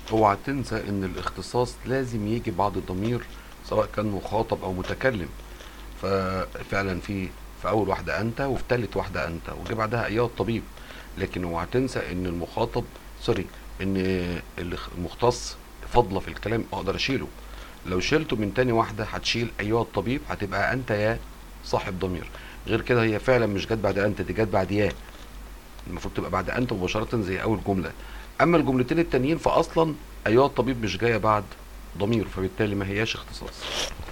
اوعى تنسى ان الاختصاص لازم يجي بعد الضمير سواء كان مخاطب او متكلم ففعلا في في اول واحده انت وفي ثالث واحده انت وجي بعدها ايها الطبيب لكن اوعى تنسى ان المخاطب سوري ان المختص فضله في الكلام اقدر اشيله لو شلته من تاني واحده هتشيل ايها الطبيب هتبقى انت يا صاحب ضمير غير كده هي فعلا مش جت بعد انت دي جت بعد يا المفروض تبقى بعد انت مباشره زي اول جمله اما الجملتين التانيين فاصلا ايها الطبيب مش جايه بعد ضمير فبالتالي ما هياش اختصاص